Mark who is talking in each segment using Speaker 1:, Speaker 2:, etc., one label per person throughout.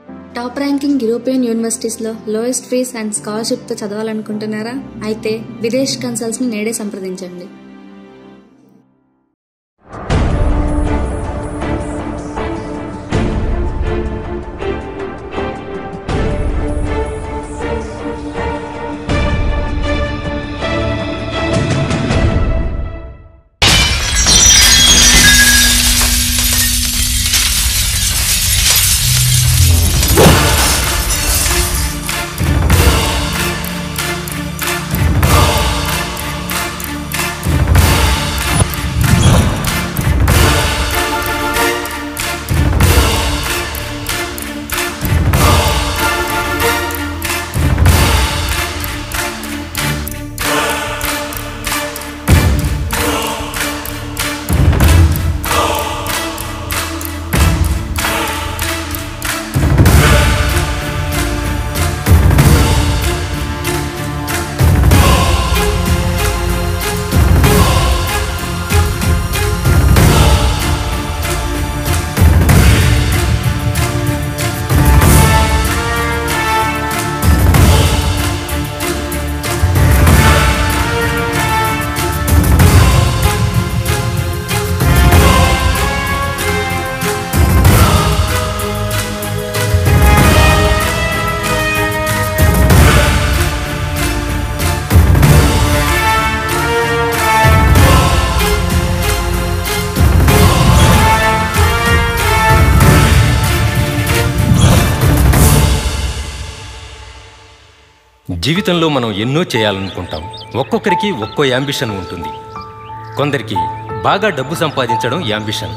Speaker 1: Top ranking European యూనివర్సిటీస్లో lowest fees and స్కాలర్షిప్తో చదవాలనుకుంటున్నారా అయితే విదేశ్ కన్సల్ట్స్ని నేడే సంప్రదించండి
Speaker 2: జీవితంలో మనం ఎన్నో చేయాలనుకుంటాం ఒక్కొక్కరికి ఒక్కో యాంబిషన్ ఉంటుంది కొందరికి బాగా డబ్బు సంపాదించడం యాంబిషన్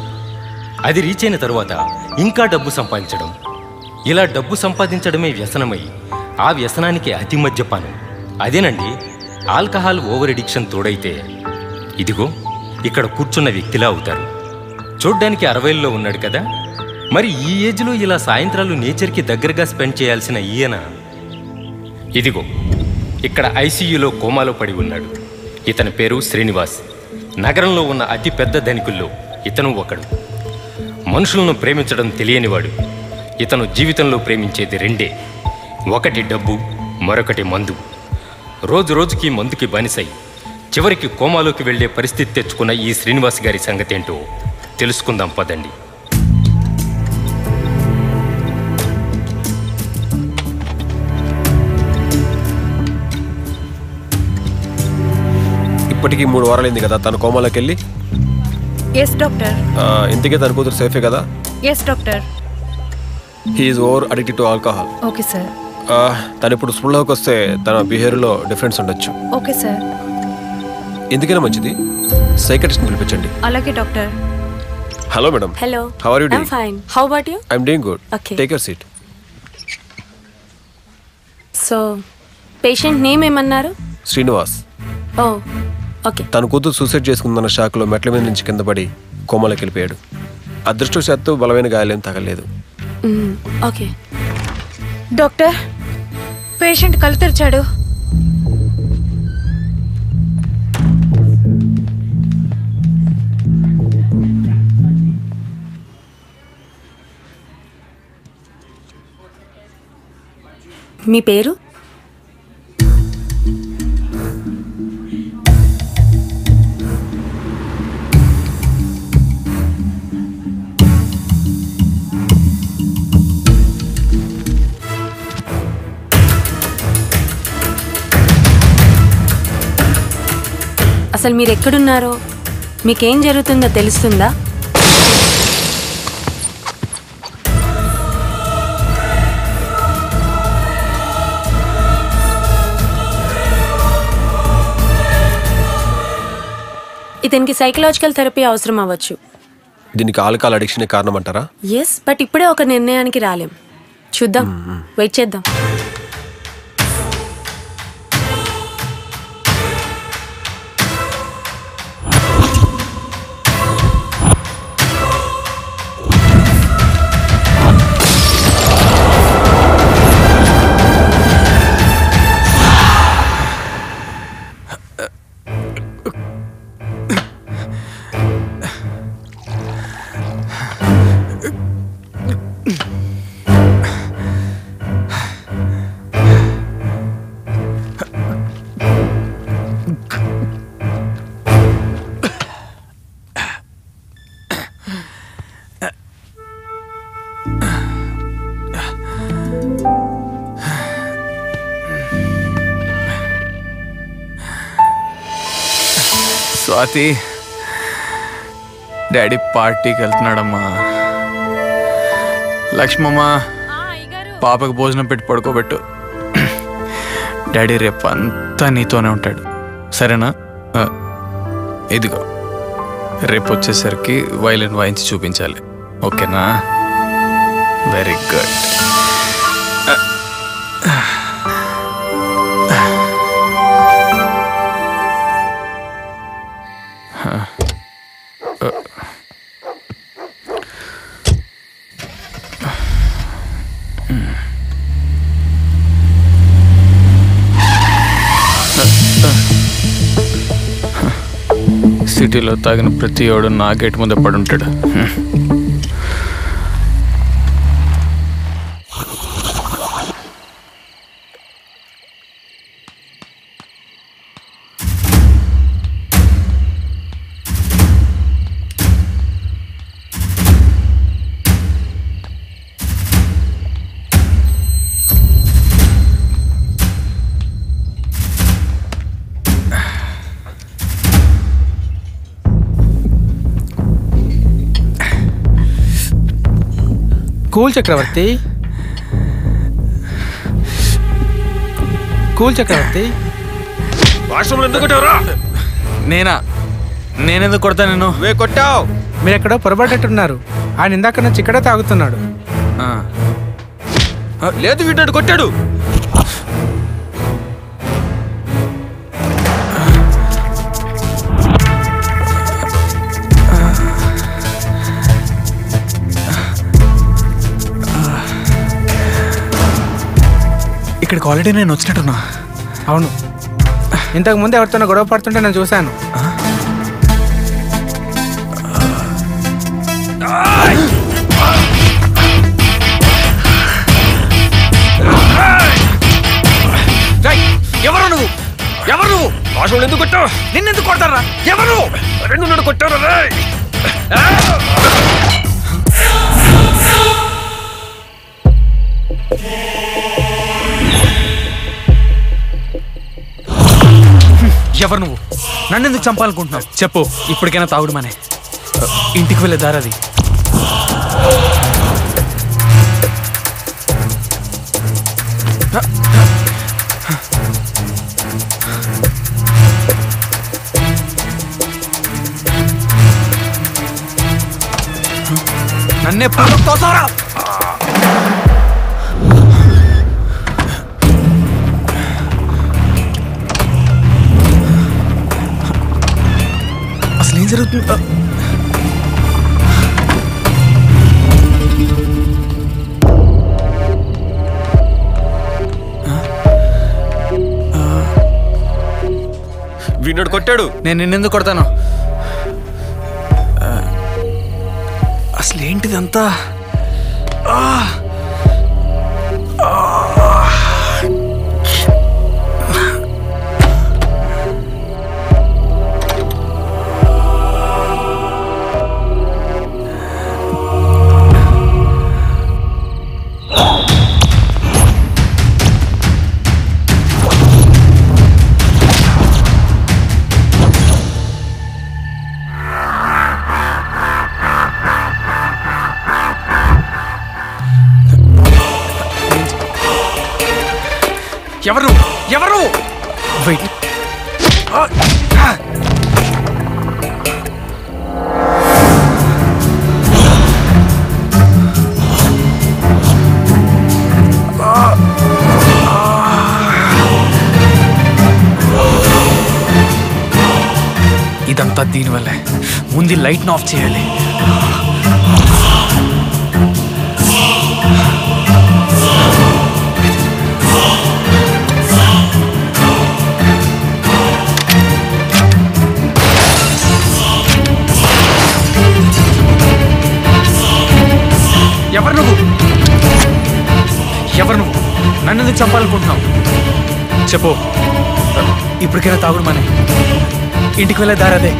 Speaker 2: అది రీచ్ అయిన తరువాత ఇంకా డబ్బు సంపాదించడం ఇలా డబ్బు సంపాదించడమే వ్యసనమై ఆ వ్యసనానికి అతి మద్యపానం అదేనండి ఆల్కహాల్ ఓవర్ ఎడిక్షన్ తోడైతే ఇదిగో ఇక్కడ కూర్చున్న వ్యక్తిలా అవుతారు చూడ్డానికి అరవైల్లో ఉన్నాడు కదా మరి ఈ ఏజ్లో ఇలా సాయంత్రాలు నేచర్కి దగ్గరగా స్పెండ్ చేయాల్సిన ఈయన ఇదిగో ఇక్కడ ఐసీయూలో కోమాలో పడి ఉన్నాడు ఇతని పేరు శ్రీనివాస్ నగరంలో ఉన్న అతి పెద్ద ధనికుల్లో ఇతను ఒకడు మనుషులను ప్రేమించడం తెలియనివాడు ఇతను జీవితంలో ప్రేమించేది రెండే ఒకటి డబ్బు మరొకటి మందు రోజు రోజుకి మందుకి బానిసై చివరికి కోమాలోకి వెళ్ళే పరిస్థితి తెచ్చుకున్న ఈ శ్రీనివాస్ గారి సంగతేంటో తెలుసుకుందాం పదండి
Speaker 3: ఇప్పటికీ మూడు వారాలైంది కదా తన కోమాలోకి వెళ్ళి
Speaker 4: ఎస్ డాక్టర్
Speaker 3: ఆ, ఇంతకీ తన కూతురు సేఫే కదా
Speaker 4: yes doctor
Speaker 3: he is over addicted to alcohol
Speaker 4: okay sir
Speaker 3: తను ఇప్పుడు స్పృహలోకి వస్తే తన బిహేవియర్లో డిఫరెన్స్ ఉండొచ్చు
Speaker 4: ఓకే సార్
Speaker 3: ఎందుకైనా మంచిది సైకటిస్ట్ని పిలిపించండి
Speaker 4: అలాగే doctor
Speaker 3: hello madam
Speaker 5: Hello.
Speaker 3: How are you
Speaker 5: I'm
Speaker 3: doing
Speaker 5: fine. How about you?
Speaker 3: I'm doing good
Speaker 5: Okay.
Speaker 3: Take your seat
Speaker 5: so patient name ఏమన్నారు
Speaker 3: శ్రీనివాస్
Speaker 5: ఓ ఓకే
Speaker 3: తన కూతురు సూసైడ్ చేసుకుందన్న షాక్లో మెట్ల మీద నుంచి కింద పడి కోమలోకి వెళ్ళిపోయాడు అదృష్టవశాత్తు బలమైన గాయాలేం తగలేదు
Speaker 5: ఓకే
Speaker 4: డాక్టర్ పేషెంట్ కళ్ళు తెరిచాడు
Speaker 5: మీ పేరు అసలు మీరు ఎక్కడున్నారో మీకేం జరుగుతుందో తెలుస్తుందా ఇతనికి సైకలాజికల్ థెరపీ అవసరం అవ్వచ్చు
Speaker 3: దీనికి ఆల్కహాల్ అడిక్షనే కారణం అంటారా
Speaker 5: ఎస్ బట్ ఇప్పుడే ఒక నిర్ణయానికి రాలేం చూద్దాం వెయిట్ చేద్దాం
Speaker 6: స్వాతి డాడీ పార్టీకి వెళ్తున్నాడమ్మా లక్ష్మమ్మ పాపకు భోజనం పెట్టి పడుకోబెట్టు డాడీ రేపు అంతా నీతోనే ఉంటాడు సరేనా ఆ, ఇదిగో రేపు వచ్చేసరికి వైలిన్ వాయించి చూపించాలి ఓకేనా వెరీ గుడ్ సిటీలో తాగిన ప్రతి వాడు నా గేట్ ముందే పడుంటాడు హ్మ్.
Speaker 7: కూల్ చక్రవర్తి కూల్ చక్రవర్తి
Speaker 3: వాష్రూమ్లో ఎందుకు కొట్టావురా
Speaker 6: నేనా నేనెందుకు కొడతా నేను
Speaker 3: వే కొట్టావు
Speaker 7: మీరు ఎక్కడో పొరపాటున్నారు ఆయన ఇందాక నుంచి ఇక్కడే తాగుతున్నాడు
Speaker 6: ఆ,
Speaker 3: లేదు వీడు కొట్టాడు
Speaker 6: ఇక్కడికి ఆల్రెడీ నేను వచ్చినట్టున్నా
Speaker 7: అవును ఇంతకు ముందు ఎవరితోనో గొడవ పడుతుంటే నేను చూశాను
Speaker 3: ఎవరు నువ్వు ఎవరు నువ్వు వాష్రూమ్లో ఎందుకు కొట్టావు
Speaker 6: నిన్నెందుకు కొడతారా
Speaker 3: ఎవరు రెండు నన్ను కొట్టారు రేయ్
Speaker 6: ఎవరు నువ్వు నన్ను ఎందుకు చంపాలనుకుంటున్నావు చెప్పు ఇప్పటికైనా తాగుడు మనే ఇంటికి వెళ్ళే దారది నన్నే తోసారా అసలు ఏం జరుగుతుంది ఆ,
Speaker 3: వీడు కొట్టాడు
Speaker 6: నేను నిన్నెందుకు కొడతాను ఆ, అసలు ఏంటిదంతా ఆ! ఆ! ఎవరు ఎవరు వెయిట్ ఇదంతా దీనివల్లే ముందు లైట్ని ఆఫ్ చేయాలి ఎవరు నువ్వు ఎవరు నువ్వు నన్ను ఎందుకు చంపాలనుకుంటున్నావు చెప్పు ఇప్పటికైనా తాగుడు మనే ఇంటికి వెళ్ళే దారదే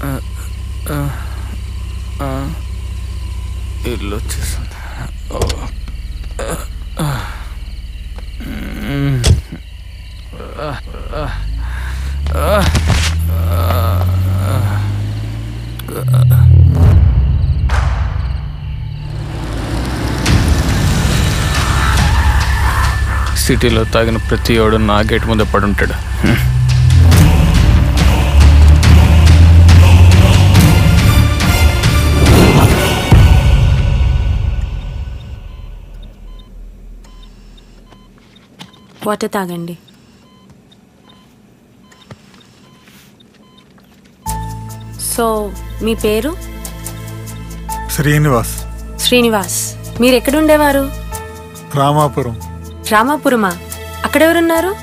Speaker 6: ఇల్లు వచ్చేసింది సిటీలో తాగిన ప్రతి వాడు నా గేట్ ముందే పడుంటాడు
Speaker 5: వాటర్ తాగండి సో మీ పేరు
Speaker 8: శ్రీనివాస్
Speaker 5: శ్రీనివాస్ మీరు ఎక్కడుండేవారు
Speaker 8: రామాపురం
Speaker 5: రామాపురమా అక్కడెవరున్నారు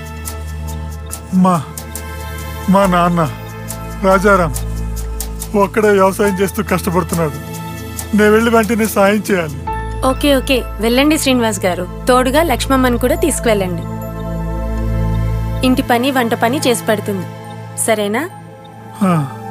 Speaker 8: మా మా నాన్న రాజారాం ఒక్కడే వ్యవసాయం చేస్తూ కష్టపడుతున్నాడు నేను వెళ్ళి వెంటనే సాయం చేయాలి
Speaker 5: ఓకే ఓకే వెళ్ళండి శ్రీనివాస్ గారు తోడుగా లక్ష్మమ్మని కూడా తీసుకువెళ్ళండి ఇంటి పని వంట పని చేసి పెడుతుంది సరేనా
Speaker 8: ఆ,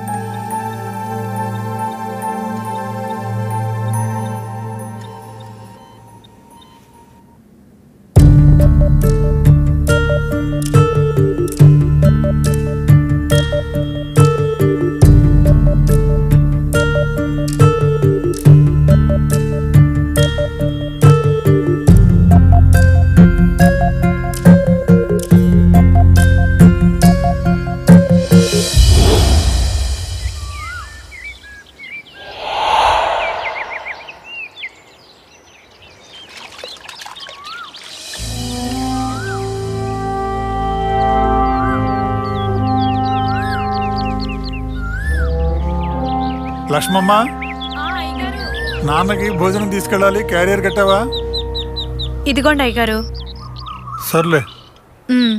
Speaker 8: లక్ష్మమ్మ నాన్నకి భోజనం తీసుకెళ్ళాలి క్యారియర్ కట్టావా
Speaker 4: ఇదిగోండి అయ్యగారు
Speaker 8: సర్లే
Speaker 4: మ్మ్.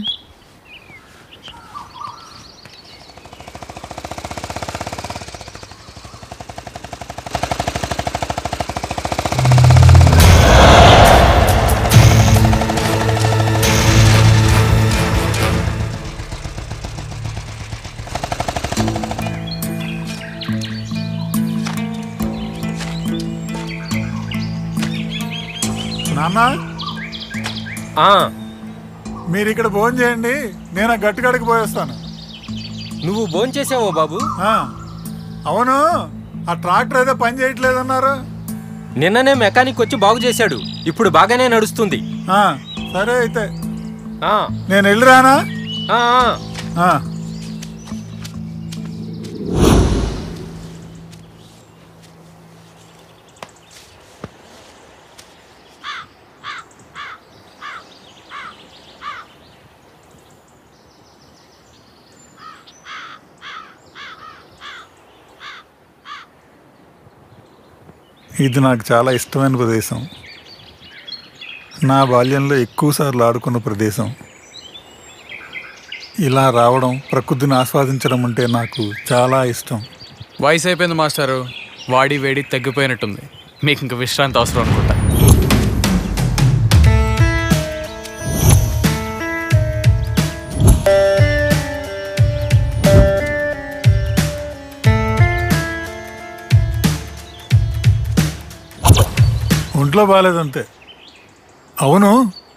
Speaker 8: నాన్న
Speaker 2: ఆ,
Speaker 8: మీరు ఇక్కడ భోజనం చేయండి నేను ఆ గట్టుకాడికి పోయేస్తాను
Speaker 2: నువ్వు భోంచేసావో బాబు
Speaker 8: ఆ, అవును ఆ ట్రాక్టర్ ఏదో పని చేయట్లేదన్నారు
Speaker 2: నిన్ననే మెకానిక్ వచ్చి బాగు చేశాడు ఇప్పుడు బాగానే నడుస్తుంది
Speaker 8: ఆ, సరే అయితే
Speaker 2: ఆ,
Speaker 8: నేను వెళ్ళిరానా
Speaker 2: ఆ, ఆ.
Speaker 8: ఆ, ఇది నాకు చాలా ఇష్టమైన ప్రదేశం నా బాల్యంలో ఎక్కువసార్లు ఆడుకున్న ప్రదేశం ఇలా రావడం ప్రకృతిని ఆస్వాదించడం అంటే నాకు చాలా ఇష్టం
Speaker 6: వయసు అయిపోయింది మాస్టారు వాడి వేడి తగ్గిపోయినట్టుంది మీకు ఇంక విశ్రాంతి అవసరం అనుకుంటా
Speaker 8: ఒంట్లో బాగాలేదంతే అవును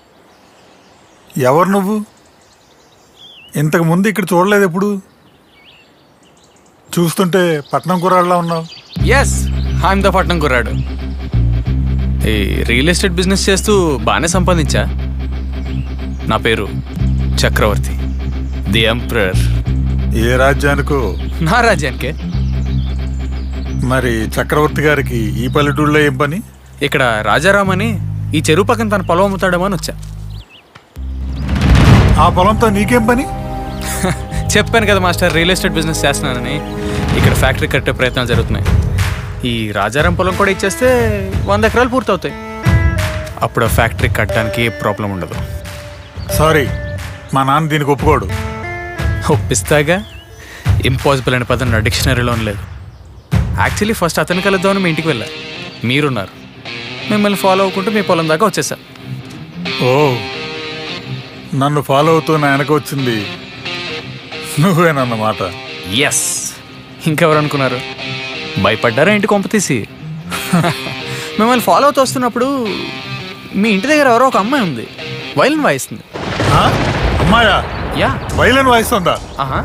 Speaker 8: ఎవరు నువ్వు ఇంతకు ముందు ఇక్కడ చూడలేదు ఎప్పుడు చూస్తుంటే పట్నం కుర్రాళ్ళలా ఉన్నావు
Speaker 6: ఎస్ పట్నం కుర్రాడు ఈ రియల్ ఎస్టేట్ బిజినెస్ చేస్తూ బాగానే సంపాదించా నా పేరు చక్రవర్తి ది ఎంప్రర్
Speaker 8: ఏ రాజ్యానికో
Speaker 6: నా రాజ్యానికే
Speaker 8: మరి చక్రవర్తి గారికి ఈ పల్లెటూళ్ళలో ఏం పని
Speaker 6: ఇక్కడ రాజారాం అని ఈ చెరువు పక్కన తన పొలం అమ్ముతాడేమో అని వచ్చా
Speaker 8: ఆ పొలంతో నీకేం పని
Speaker 6: చెప్పాను కదా మాస్టర్ రియల్ ఎస్టేట్ బిజినెస్ చేస్తున్నానని ఇక్కడ ఫ్యాక్టరీ కట్టే ప్రయత్నాలు జరుగుతున్నాయి ఈ రాజారాం పొలం కూడా ఇచ్చేస్తే వంద ఎకరాలు పూర్తవుతాయి అప్పుడు ఆ ఫ్యాక్టరీ కట్టడానికి ఏ ప్రాబ్లం ఉండదు
Speaker 8: సారీ మా నాన్న దీనికి ఒప్పుకోడు
Speaker 6: ఒప్పిస్తాగా ఇంపాసిబుల్ అనే పదం నా డిక్షనరీలో లేదు యాక్చువల్లీ ఫస్ట్ అతని కలుద్దామని మీ ఇంటికి వెళ్ళా మీరున్నారు మిమ్మల్ని ఫాలో అవ్వకుంటూ మీ పొలం దాకా వచ్చేసా
Speaker 8: ఓ నన్ను ఫాలో అవుతూ నా వెనక వచ్చింది నువ్వేనన్నమాట
Speaker 6: ఎస్ ఇంకెవరు అనుకున్నారు భయపడ్డారా ఇంటి కొంప తీసి మిమ్మల్ని ఫాలో అవుతూ వస్తున్నప్పుడు మీ ఇంటి దగ్గర ఎవరో ఒక అమ్మాయి ఉంది వైలిన్ వాయిస్తుంది
Speaker 8: ఆ? అమ్మాయా
Speaker 6: యా
Speaker 8: వైలెన్ వాయిస్తుందా
Speaker 6: ఆహా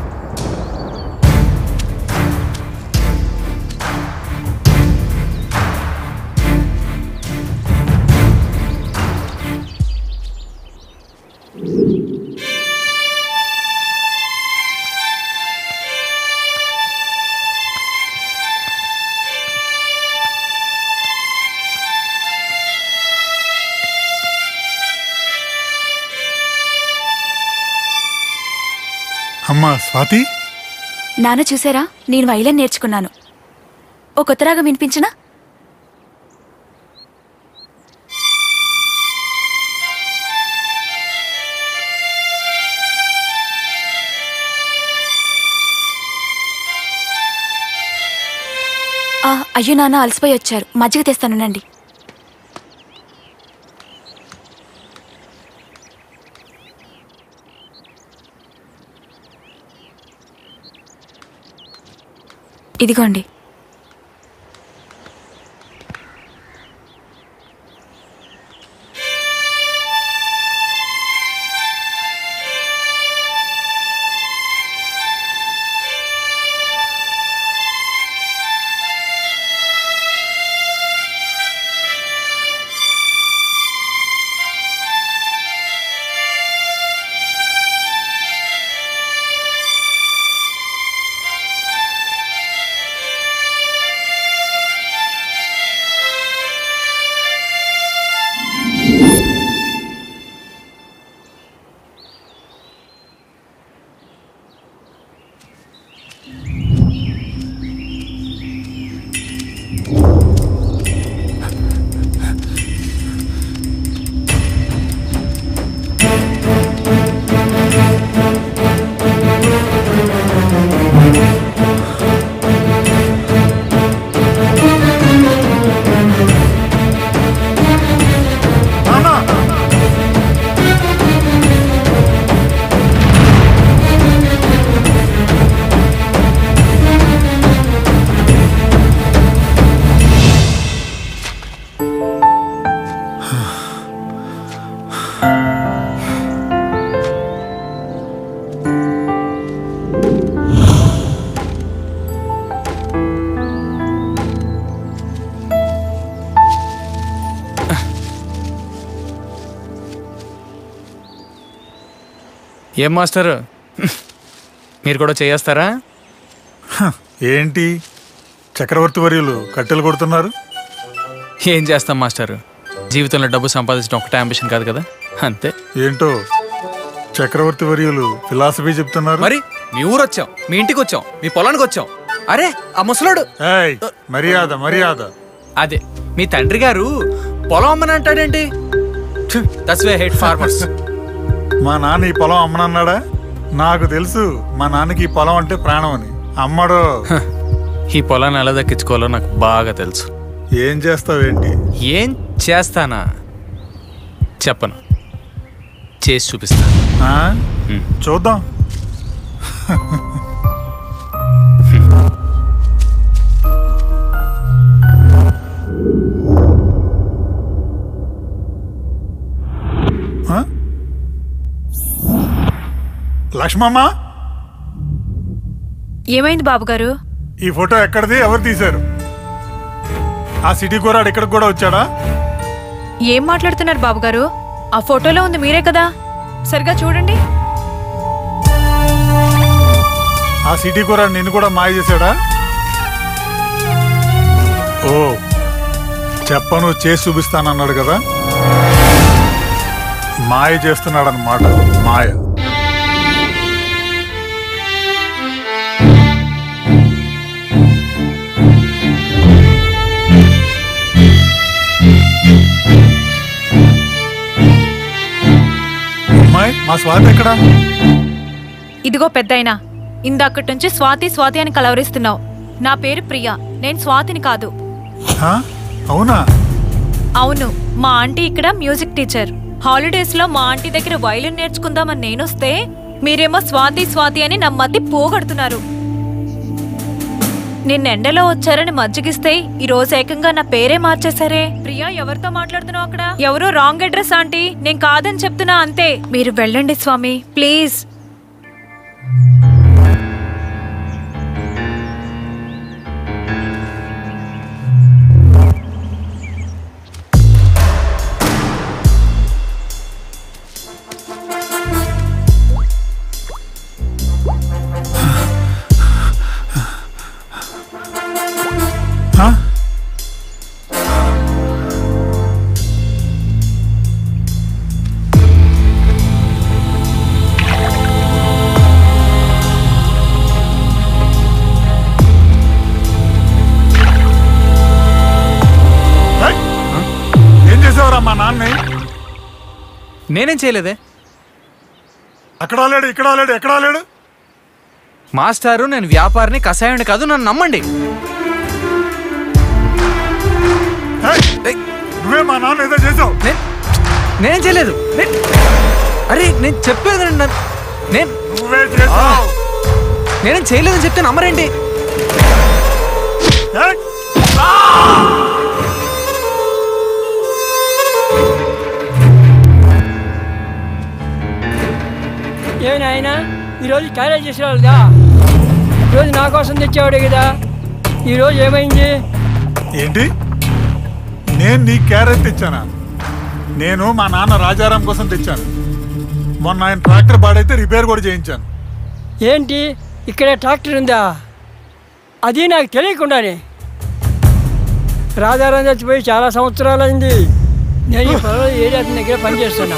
Speaker 8: అమ్మా స్వాతి
Speaker 4: నాన్న చూసారా నేను వైలెన్ నేర్చుకున్నాను ఓ కొత్త రాగం వినిపించనా ఆ, అయ్యో నాన్న అలసిపోయి వచ్చారు మజ్జిగ తెస్తానునండి ఇదిగోండి
Speaker 8: నాన్న
Speaker 6: ఏం మాస్టర్ మీరు కూడా చేయేస్తారా
Speaker 8: హ, ఏంటి చక్రవర్తి వర్యులు కట్టెలు కొడుతున్నారు
Speaker 6: ఏం చేస్తాం మాస్టర్ జీవితంలో డబ్బు సంపాదించడం ఒకటే అంబిషన్ కాదు కదా అంతే
Speaker 8: ఏంటో చక్రవర్తి వర్యులు ఫిలాసఫీ చెప్తున్నారు
Speaker 6: మరి మీ ఊరు వచ్చాం మీ ఇంటికి వచ్చాం మీ పొలానికి వచ్చాం అరే ఆ ముసలోడు
Speaker 8: ఏయ్ మర్యాద మర్యాద
Speaker 6: అదే మీ తండ్రి గారు పొలం అమ్మని అంటాడేంటి దట్స్ వే హెడ్ ఫార్మర్స్
Speaker 8: మా నాన్న ఈ పొలం అమ్మనన్నాడా నాకు తెలుసు మా నాన్నకి ఈ పొలం అంటే ప్రాణం అని అమ్మడో
Speaker 6: ఈ పొలాన్ని ఎలా దక్కించుకోవాలో నాకు బాగా తెలుసు
Speaker 8: ఏం చేస్తావేంటి
Speaker 6: ఏం చేస్తానా చెప్పను చేసి చూపిస్తాను
Speaker 8: ఆ? చూద్దాం ఆ? లక్ష్మమ్మ
Speaker 4: ఏమైంది బాబుగారు
Speaker 8: ఈ ఫోటో ఎక్కడిది ఎవరు తీశారు ఆ సిటీ కూరాడు ఇక్కడికి కూడా వచ్చాడా
Speaker 4: ఏం మాట్లాడుతున్నారు బాబుగారు ఆ ఫోటోలో ఉంది మీరే కదా సరిగా చూడండి
Speaker 8: ఆ సిటీ కూరాడు నిన్ను కూడా మాయ చేశాడా ఓ చెప్పను చేసి చూపిస్తానన్నాడు కదా మాయ చేస్తున్నాడన్నమాట మాయ అమ్మాయి మా స్వాతి ఎక్కడా
Speaker 4: ఇదిగో పెద్దయినా ఇందక్కడి నుంచి స్వాతి స్వాతి అని కలవరిస్తున్నావు నా పేరు ప్రియా నేను స్వాతిని కాదు
Speaker 8: హా? అవునా
Speaker 4: అవును మా ఆంటీ ఇక్కడ మ్యూజిక్ టీచర్ హాలిడేస్ లో మా ఆంటీ దగ్గర వైలిన్ నేర్చుకుందామని నేనొస్తే మీరేమో స్వాతి స్వాతి అని నా మతి పోగొడుతున్నారు నిన్న ఎండలో వచ్చారని మజ్జిగిస్తే ఈ రోజు ఏకంగా నా పేరే మార్చేశారే ప్రియా ఎవరితో మాట్లాడుతున్నావు అక్కడ ఎవరో రాంగ్ అడ్రస్ ఆంటీ నేను కాదని చెప్తున్నా అంతే మీరు వెళ్ళండి స్వామి ప్లీజ్
Speaker 8: ఆ? ఏయ్! ఏం చేసేవారా మా నాన్నని
Speaker 6: నేనేం చేయలేదే
Speaker 8: అక్కడ లేడు ఇక్కడ లేడు ఎక్కడ లేడు
Speaker 6: మాస్టారు నేను వ్యాపారిని కషాయుని కాదు నన్ను నమ్మండి
Speaker 8: ఏయ్!
Speaker 6: ఏయ్,
Speaker 8: నువ్వే మా నాన్న ఏదో చేసావు
Speaker 6: నేను నేనేం చేయలేదు నేను- అరే నేను చెప్పేది నన్ను- నేను
Speaker 8: నువ్వే చేసావు
Speaker 6: నేనేం చేయలేదని చెప్తే నమ్మరేంటి
Speaker 8: ఏయ్!
Speaker 9: ఏమి నాయన ఈరోజు క్యారేజ్ చేసేవాళ్ళదా ఈరోజు నా కోసం తెచ్చేవాడే కదా ఈరోజు ఏమైంది
Speaker 8: ఏంటి నేను నీ క్యారెట్ తెచ్చానా నేను మా నాన్న రాజారాం కోసం తెచ్చాను మొన్న ఆయన ట్రాక్టర్ పాడైతే రిపేర్ కూడా చేయించాను
Speaker 9: ఏంటి ఇక్కడ ట్రాక్టర్ ఉందా అది నాకు తెలియకుండానే రాజారాం చచ్చిపోయి చాలా సంవత్సరాలు అయింది నేను ఈ పొలంలో ఏరియా అతని దగ్గర పనిచేస్తున్నా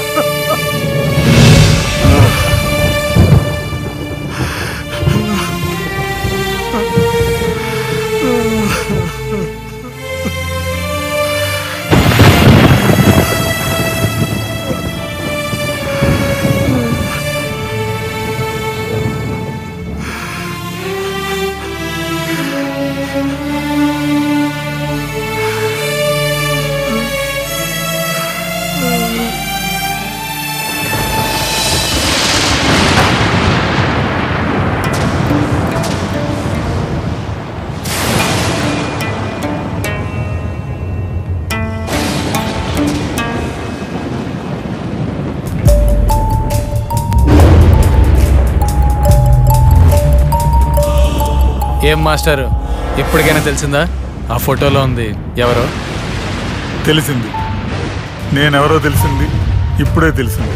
Speaker 6: ఏం మాస్టారు ఇప్పటికైనా తెలిసిందా ఆ ఫోటోలో ఉంది ఎవరో
Speaker 8: తెలిసింది నేనెవరో తెలిసింది ఇప్పుడే తెలిసింది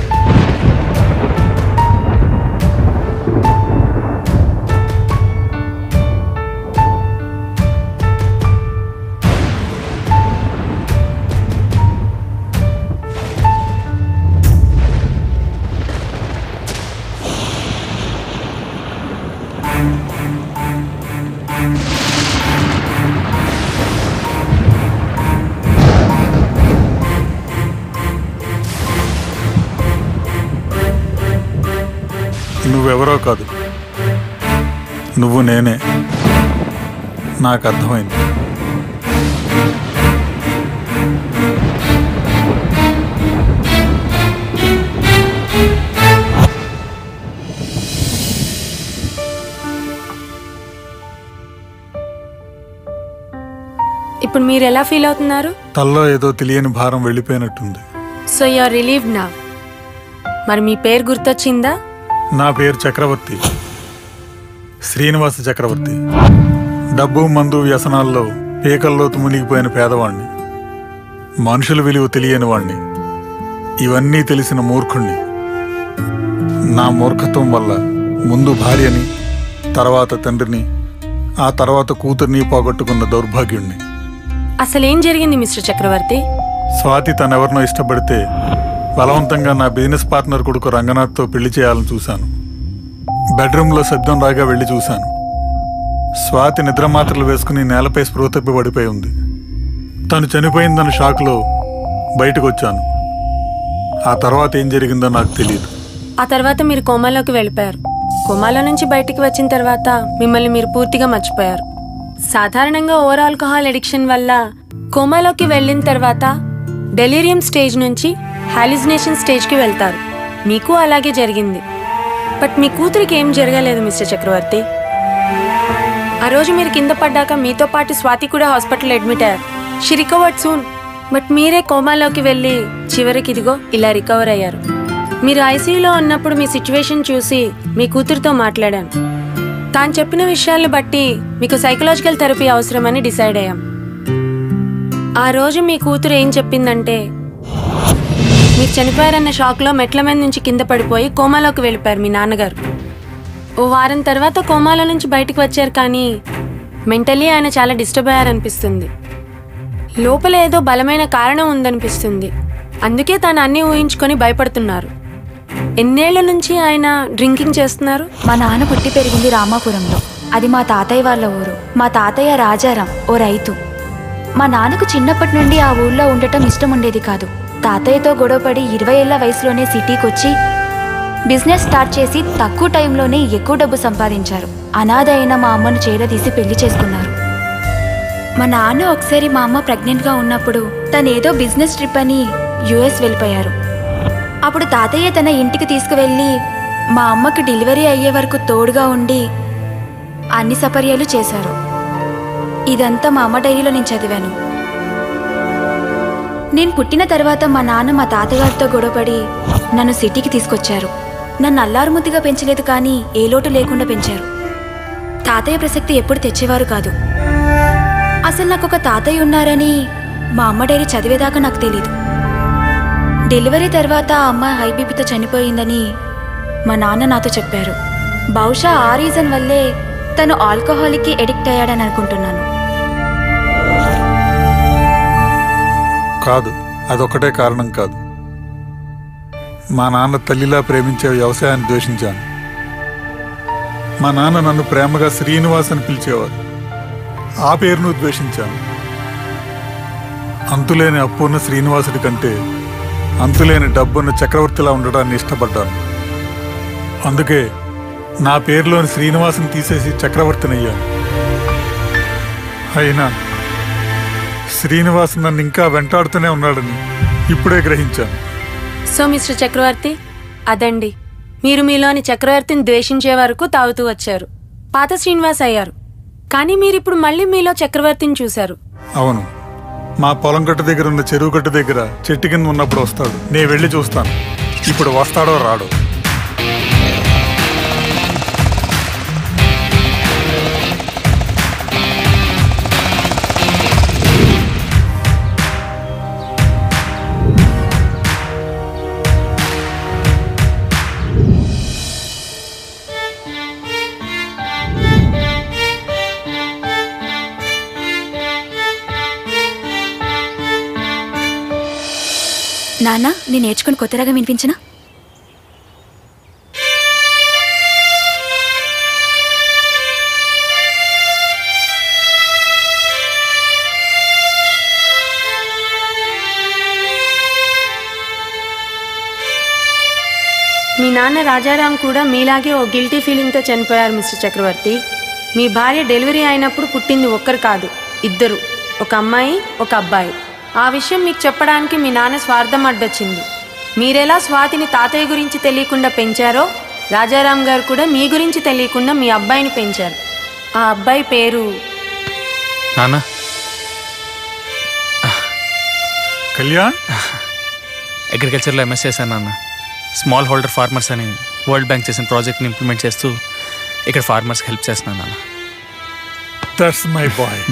Speaker 8: నువ్వెవరో కాదు నువ్వు నేనే నాకు అర్థమైంది
Speaker 5: ఇప్పుడు మీరు ఎలా ఫీల్ అవుతున్నారు
Speaker 8: తల్లో ఏదో తెలియని భారం వెళ్ళిపోయినట్టుంది
Speaker 5: సో యు ఆర్ రిలీవ్ నా మరి మీ పేరు గుర్తొచ్చిందా
Speaker 8: నా పేరు చక్రవర్తి శ్రీనివాస చక్రవర్తి డబ్బు మందు వ్యసనాల్లో పీకల్లోతు మునిగిపోయిన పేదవాణ్ణి మనుషుల విలువ తెలియని వాణ్ణి ఇవన్నీ తెలిసిన మూర్ఖుణ్ణి నా మూర్ఖత్వం వల్ల ముందు భార్యని తర్వాత తండ్రిని ఆ తర్వాత కూతుర్ని పోగొట్టుకున్న దౌర్భాగ్యుణ్ణి
Speaker 5: అసలేం జరిగింది మిస్టర్ చక్రవర్తి
Speaker 8: స్వాతి తనెవరినో ఇష్టపడితే బలవంతంగా నా బిజినెస్ పార్ట్నర్ కొడుకు రంగనాథ్తో పెళ్లి చేయాలని చూశాను బెడ్రూమ్లో శబ్దం రాగా వెళ్ళి చూశాను స్వాతి నిద్ర మాత్రలు వేసుకుని నేలపై స్పృహ తప్పి పడిపోయి ఉంది తను చనిపోయిందన్న షాక్లో బయటకు వచ్చాను ఆ తర్వాత ఏం జరిగిందో నాకు తెలియదు
Speaker 5: ఆ తర్వాత మీరు కోమాలోకి వెళ్ళిపోయారు కోమాలో నుంచి బయటికి వచ్చిన తర్వాత మిమ్మల్ని మీరు పూర్తిగా మర్చిపోయారు సాధారణంగా ఓవర్ ఆల్కహాల్ అడిక్షన్ వల్ల కోమాలోకి వెళ్ళిన తర్వాత డెలీరియం స్టేజ్ నుంచి హాలిజినేషన్ స్టేజ్కి వెళ్తారు మీకు అలాగే జరిగింది బట్ మీ కూతురికి ఏం జరగలేదు మిస్టర్ చక్రవర్తి ఆ రోజు మీరు కింద పడ్డాక మీతో పాటు స్వాతి కూడా హాస్పిటల్ అడ్మిట్ అయ్యారు షీ రికవర్డ్ సూన్ బట్ మీరే కోమాలోకి వెళ్ళి చివరికి ఇదిగో ఇలా రికవర్ అయ్యారు మీరు ఐసీయూలో ఉన్నప్పుడు మీ సిచ్యువేషన్ చూసి మీ కూతురుతో మాట్లాడాను తాను చెప్పిన విషయాలను బట్టి మీకు సైకలాజికల్ థెరపీ అవసరమని డిసైడ్ అయ్యాం ఆ రోజు మీ కూతురు ఏం చెప్పిందంటే మీరు చనిపోయారన్న షాక్లో మెట్ల మీద నుంచి కింద పడిపోయి కోమాలోకి వెళ్ళిపోయారు మీ నాన్నగారు ఓ వారం తర్వాత కోమాలో నుంచి బయటకు వచ్చారు కానీ మెంటలీ ఆయన చాలా డిస్టర్బ్ అయ్యారనిపిస్తుంది లోపల ఏదో బలమైన కారణం ఉందనిపిస్తుంది అందుకే తను అన్నీ ఊహించుకొని భయపడుతున్నారు ఎన్నేళ్ల నుంచి ఆయన డ్రింకింగ్ చేస్తున్నారు
Speaker 10: మా నాన్న పుట్టి పెరిగింది రామాపురంలో అది మా తాతయ్య వాళ్ళ ఊరు మా తాతయ్య రాజారాం ఓ రైతు మా నాన్నకు చిన్నప్పటి నుండి ఆ ఊళ్ళో ఉండటం ఇష్టం ఉండేది కాదు తాతయ్యతో గొడవపడి ఇరవై ఏళ్ల వయసులోనే సిటీకి వచ్చి బిజినెస్ స్టార్ట్ చేసి తక్కువ టైంలోనే ఎక్కువ డబ్బు సంపాదించారు అనాథ అయిన మా అమ్మను చేరదీసి పెళ్లి చేసుకున్నారు మా నాన్న ఒకసారి మా అమ్మ ప్రెగ్నెంట్గా ఉన్నప్పుడు తను ఏదో బిజినెస్ ట్రిప్ అని యుఎస్ వెళ్ళిపోయారు అప్పుడు తాతయ్య తన ఇంటికి తీసుకువెళ్ళి మా అమ్మకి డెలివరీ అయ్యే వరకు తోడుగా ఉండి అన్ని సపర్యాలు చేశారు ఇదంతా మా అమ్మ డైరీలో నేను చదివాను నేను పుట్టిన తర్వాత మా నాన్న మా తాతగారితో గొడవపడి నన్ను సిటీకి తీసుకొచ్చారు నన్ను అల్లారుముద్దుగా పెంచలేదు కానీ ఏ లోటు లేకుండా పెంచారు తాతయ్య ప్రసక్తి ఎప్పుడు తెచ్చేవారు కాదు అసలు నాకు ఒక తాతయ్య ఉన్నారని మా అమ్మ డైరీ చదివేదాకా నాకు తెలీదు డెలివరీ తర్వాత ఆ అమ్మాయి హై బీపీతో చనిపోయిందని మా నాన్న నాతో చెప్పారు బహుశా ఆ రీజన్ వల్లే తను ఆల్కహాలిక్కి ఎడిక్ట్ అయ్యాడని అనుకుంటున్నాను
Speaker 8: కాదు అదొక్కటే కారణం కాదు మా నాన్న తల్లిలా ప్రేమించే వ్యవసాయాన్ని ద్వేషించాను మా నాన్న నన్ను ప్రేమగా శ్రీనివాస్ అని పిలిచేవారు ఆ పేరును ద్వేషించాను అంతులేని అప్పున్న శ్రీనివాసుడి కంటే అంతులేని డబ్బున్న చక్రవర్తిలా ఉండడాన్ని ఇష్టపడ్డాను అందుకే నా పేరులోని శ్రీనివాసుని తీసేసి చక్రవర్తినయ్యాను అయినా శ్రీనివాస్ నన్ను ఇంకా వెంటాడుతూనే ఉన్నాడని ఇప్పుడే గ్రహించాను
Speaker 5: సో మిస్టర్ చక్రవర్తి అదండి మీరు మీలోని చక్రవర్తిని ద్వేషించే వరకు తాగుతూ వచ్చారు పాత శ్రీనివాస్ అయ్యారు కానీ మీరు ఇప్పుడు మళ్ళీ మీలో చక్రవర్తిని చూశారు
Speaker 8: అవును మా పొలం గట్టు దగ్గర ఉన్న చెరువు గట్టు దగ్గర చెట్టు కింద ఉన్నప్పుడు వస్తాడు నేను వెళ్ళి చూస్తాను ఇప్పుడు వస్తాడో రాడో
Speaker 10: నాన్న నేను నేర్చుకుని కొత్త రాగం వినిపించనా
Speaker 5: మీ నాన్న రాజారాం కూడా మీలాగే ఓ గిల్టీ ఫీలింగ్తో చనిపోయారు మిస్టర్ చక్రవర్తి మీ భార్య డెలివరీ అయినప్పుడు పుట్టింది ఒక్కరు కాదు ఇద్దరు ఒక అమ్మాయి ఒక అబ్బాయి ఆ విషయం మీకు చెప్పడానికి మీ నాన్న స్వార్థం అడ్డొచ్చింది మీరెలా స్వాతిని తాతయ్య గురించి తెలియకుండా పెంచారో రాజారాం గారు కూడా మీ గురించి తెలియకుండా మీ అబ్బాయిని పెంచారు ఆ అబ్బాయి పేరు
Speaker 6: నాన్న
Speaker 8: కళ్యాణ్
Speaker 6: అగ్రికల్చర్లో ఎంఎస్ చేశాను నాన్న స్మాల్ హోల్డర్ ఫార్మర్స్ అని వరల్డ్ బ్యాంక్ చేసిన ప్రాజెక్ట్ని ఇంప్లిమెంట్ చేస్తూ ఇక్కడ ఫార్మర్స్కి హెల్ప్ చేస్తున్నాను నాన్న
Speaker 8: దట్స్ మై బాయ్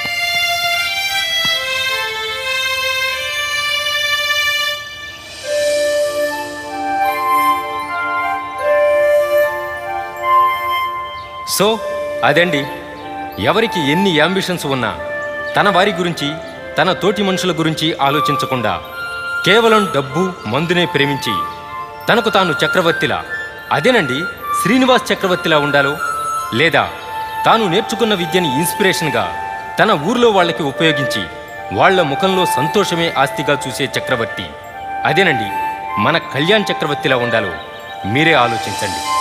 Speaker 2: సో అదండి ఎవరికి ఎన్ని యాంబిషన్స్ ఉన్నా తన వారి గురించి తన తోటి మనుషుల గురించి ఆలోచించకుండా కేవలం డబ్బు మందునే ప్రేమించి తనకు తాను చక్రవర్తిలా అదేనండి శ్రీనివాస్ చక్రవర్తిలా ఉండాలో లేదా తాను నేర్చుకున్న విద్యని ఇన్స్పిరేషన్గా తన ఊర్లో వాళ్ళకి ఉపయోగించి వాళ్ళ ముఖంలో సంతోషమే ఆస్తిగా చూసే చక్రవర్తి అదేనండి మన కళ్యాణ్ చక్రవర్తిలా ఉండాలో మీరే ఆలోచించండి